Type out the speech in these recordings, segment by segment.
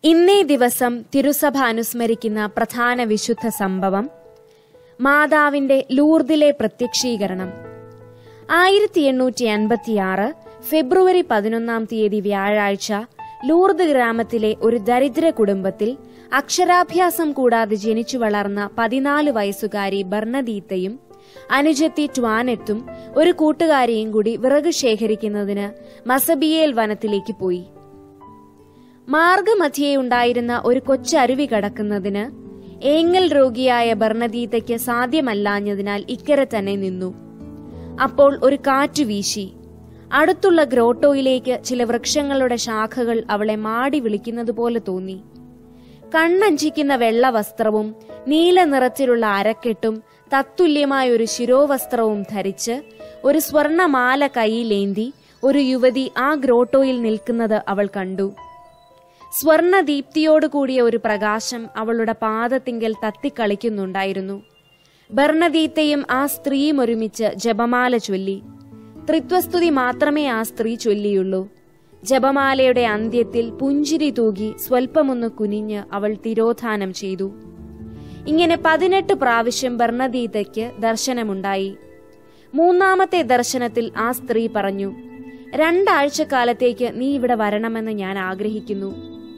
ഇന്നേ ദിവസം തിരുസഭ അനുസ്മരിക്കുന്ന പ്രധാന വിശുദ്ധ സംഭവം മാതാവിന്റെ ലൂർദിലെ പ്രത്യക്ഷീകരണം ആയിരത്തി എണ്ണൂറ്റി അൻപത്തിയാറ് ഫെബ്രുവരി പതിനൊന്നാം തീയതി വ്യാഴാഴ്ച ലൂർദ് ഗ്രാമത്തിലെ ഒരു ദരിദ്ര കുടുംബത്തിൽ അക്ഷരാഭ്യാസം കൂടാതെ ജനിച്ചു വളർന്ന പതിനാല് വയസ്സുകാരി ബർണദീത്തയും അനുജത്തി ട്വാനെത്തും ഒരു കൂട്ടുകാരിയും കൂടി വിറക് ശേഖരിക്കുന്നതിന് മസബിയേൽ വനത്തിലേക്ക് പോയി മാർഗമധ്യേ ഉണ്ടായിരുന്ന ഒരു കൊച്ചരുവി കടക്കുന്നതിന് ഏങ്ങൽ രോഗിയായ ബർണദീതയ്ക്ക് സാധ്യമല്ലാഞ്ഞതിനാൽ ഇക്കരെ തന്നെ നിന്നു അപ്പോൾ ഒരു കാറ്റു വീശി അടുത്തുള്ള ഗ്രോട്ടോയിലേക്ക് ചില വൃക്ഷങ്ങളുടെ ശാഖകൾ അവളെ മാടി വിളിക്കുന്നത് പോലെ തോന്നി കണ്ണഞ്ചിക്കുന്ന വെള്ള വസ്ത്രവും നീല നിറത്തിലുള്ള അരക്കെട്ടും തത്തുല്യമായ ഒരു ശിരോവസ്ത്രവും ധരിച്ച് ഒരു സ്വർണമാല കൈയിലേന്തി ഒരു യുവതി ആ ഗ്രോട്ടോയിൽ നിൽക്കുന്നത് അവൾ കണ്ടു സ്വർണദീപ്തിയോട് കൂടിയ ഒരു പ്രകാശം അവളുടെ പാദത്തിങ്കൽ തത്തിക്കളിക്കുന്നുണ്ടായിരുന്നു ബർണദീത്തയും ആ സ്ത്രീയും ഒരുമിച്ച് ജപമാല ചൊല്ലി ത്രിത്വസ്തുതി മാത്രമേ ആ സ്ത്രീ ചൊല്ലിയുള്ളൂ ജപമാലയുടെ അന്ത്യത്തിൽ പുഞ്ചിരി തൂകി സ്വൽപ്പമൊന്ന് കുനിഞ്ഞ് അവൾ തിരോധാനം ചെയ്തു ഇങ്ങനെ പതിനെട്ട് പ്രാവശ്യം ബർണദീതയ്ക്ക് ദർശനമുണ്ടായി മൂന്നാമത്തെ ദർശനത്തിൽ ആ സ്ത്രീ പറഞ്ഞു രണ്ടാഴ്ചക്കാലത്തേക്ക് നീ ഇവിടെ വരണമെന്ന് ഞാൻ ആഗ്രഹിക്കുന്നു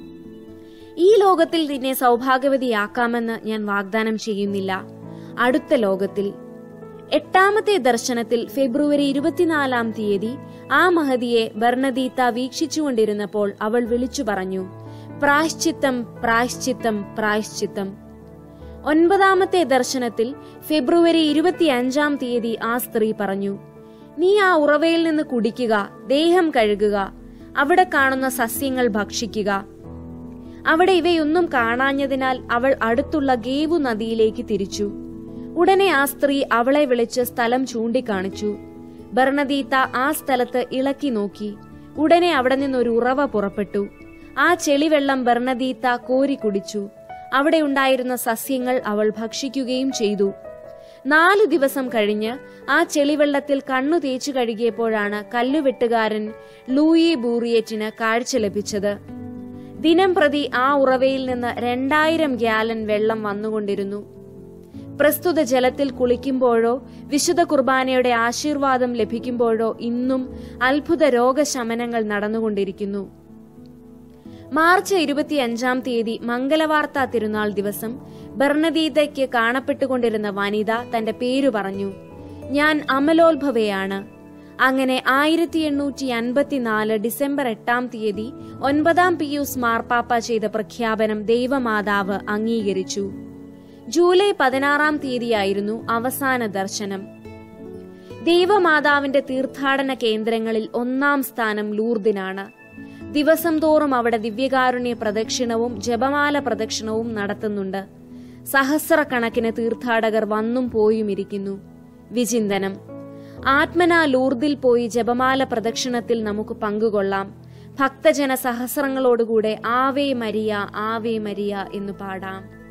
ഈ ലോകത്തിൽ നിന്നെ സൗഭാഗ്യവതിയാക്കാമെന്ന് ഞാൻ വാഗ്ദാനം ചെയ്യുന്നില്ല അടുത്ത ലോകത്തിൽ എട്ടാമത്തെ ദർശനത്തിൽ ഫെബ്രുവരി ഇരുപത്തിനാലാം തീയതി ആ മഹതിയെ ബർണദീത്ത വീക്ഷിച്ചുകൊണ്ടിരുന്നപ്പോൾ അവൾ വിളിച്ചു പറഞ്ഞു പ്രായശ്ചിത്തം പ്രായശ്ചിത്തം പ്രായശ്ചിത്തം ഒൻപതാമത്തെ ദർശനത്തിൽ ഫെബ്രുവരി ഇരുപത്തിയഞ്ചാം തീയതി ആ സ്ത്രീ പറഞ്ഞു നീ ആ ഉറവയിൽ നിന്ന് കുടിക്കുക ദേഹം കഴുകുക അവിടെ കാണുന്ന സസ്യങ്ങൾ ഭക്ഷിക്കുക അവിടെ ഇവയൊന്നും കാണാഞ്ഞതിനാൽ അവൾ അടുത്തുള്ള ഗേവു നദിയിലേക്ക് തിരിച്ചു ഉടനെ ആ സ്ത്രീ അവളെ വിളിച്ച് സ്ഥലം ചൂണ്ടിക്കാണിച്ചു ബർണദീത്ത ആ സ്ഥലത്ത് ഇളക്കി നോക്കി ഉടനെ അവിടെ നിന്നൊരു ഉറവ പുറപ്പെട്ടു ആ ചെളിവെള്ളം ബർണദീത്ത കോരി കുടിച്ചു അവിടെ ഉണ്ടായിരുന്ന സസ്യങ്ങൾ അവൾ ഭക്ഷിക്കുകയും ചെയ്തു നാലു ദിവസം കഴിഞ്ഞ് ആ ചെളിവെള്ളത്തിൽ കണ്ണു തേച്ചു കഴുകിയപ്പോഴാണ് കല്ലുവെട്ടുകാരൻ ലൂയി ബൂറിയറ്റിന് കാഴ്ച ലഭിച്ചത് ദിനം പ്രതി ആ ഉറവയിൽ നിന്ന് രണ്ടായിരം ഗ്യാലൻ വെള്ളം വന്നുകൊണ്ടിരുന്നു പ്രസ്തുത ജലത്തിൽ കുളിക്കുമ്പോഴോ വിശുദ്ധ കുർബാനയുടെ ആശീർവാദം ലഭിക്കുമ്പോഴോ ഇന്നും അത്ഭുത രോഗശമനങ്ങൾ നടന്നുകൊണ്ടിരിക്കുന്നു മാർച്ച് ഇരുപത്തിയഞ്ചാം തീയതി മംഗലവാർത്ത തിരുനാൾ ദിവസം ബർണദീതയ്ക്ക് കാണപ്പെട്ടുകൊണ്ടിരുന്ന വനിത തന്റെ പേരു പറഞ്ഞു ഞാൻ അമലോത്ഭവയാണ് അങ്ങനെ ആയിരത്തി എണ്ണൂറ്റി അൻപത്തിനാല് ഡിസംബർ എട്ടാം തീയതി ഒൻപതാം പിയൂസ് മാർപ്പാപ്പ ചെയ്ത പ്രഖ്യാപനം ദൈവമാതാവ് അംഗീകരിച്ചു ജൂലൈ പതിനാറാം തീയതിയായിരുന്നു അവസാന ദർശനം ദൈവമാതാവിന്റെ തീർത്ഥാടന കേന്ദ്രങ്ങളിൽ ഒന്നാം സ്ഥാനം ലൂർദിനാണ് ദിവസം തോറും അവിടെ ദിവ്യകാരുണ്യ പ്രദക്ഷിണവും ജപമാല പ്രദക്ഷിണവും നടത്തുന്നുണ്ട് സഹസ്രക്കണക്കിന് തീർത്ഥാടകർ വന്നും പോയും ഇരിക്കുന്നു വിചിന്തനം ആത്മന ലൂർദിൽ പോയി ജപമാല പ്രദക്ഷിണത്തിൽ നമുക്ക് പങ്കുകൊള്ളാം ഭക്തജന സഹസ്രങ്ങളോടുകൂടെ ആവേ മരിയ ആവേ മരിയ എന്ന് പാടാം